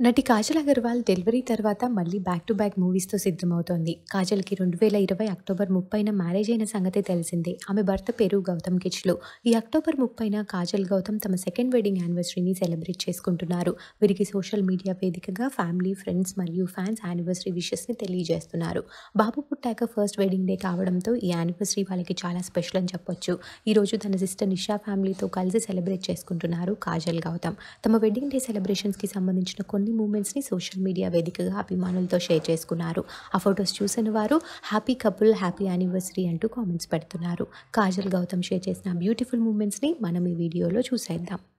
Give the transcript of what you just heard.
నటి కాజల్ అగర్వాల్ డెలివరీ తర్వాత మళ్ళీ బ్యాక్ టు బ్యాక్ మూవీస్తో సిద్ధమవుతోంది కాజల్కి రెండు వేల ఇరవై అక్టోబర్ ముప్పైన మ్యారేజ్ అయిన సంగతి తెలిసిందే ఆమె భర్త పేరు గౌతమ్ కిచ్లు ఈ అక్టోబర్ ముప్పైన కాజల్ గౌతమ్ తమ సెకండ్ వెడ్డింగ్ యానివర్సరీని సెలబ్రేట్ చేసుకుంటున్నారు వీరికి సోషల్ మీడియా వేదికగా ఫ్యామిలీ ఫ్రెండ్స్ మరియు ఫ్యాన్స్ యానివర్సరీ విషెస్ని తెలియజేస్తున్నారు బాబు పుట్టాక ఫస్ట్ వెడ్డింగ్ డే కావడంతో ఈ యానివర్సరీ వాళ్ళకి చాలా స్పెషల్ అని చెప్పొచ్చు ఈ రోజు తన సిస్టర్ నిషా ఫ్యామిలీతో కలిసి సెలబ్రేట్ చేసుకుంటున్నారు కాజల్ గౌతమ్ తమ వెడ్డింగ్ డే సెలబ్రేషన్స్కి సంబంధించిన కొన్ని మూమెంట్స్ని సోషల్ మీడియా వేదికగా అభిమానులతో షేర్ చేసుకున్నారు ఆ ఫొటోస్ చూసిన వారు హ్యాపీ కపుల్ హ్యాపీ యానివర్సరీ అంటూ కామెంట్స్ పెడుతున్నారు కాజల్ గౌతమ్ షేర్ చేసిన బ్యూటిఫుల్ మూమెంట్స్ని మనం ఈ వీడియోలో చూసేద్దాం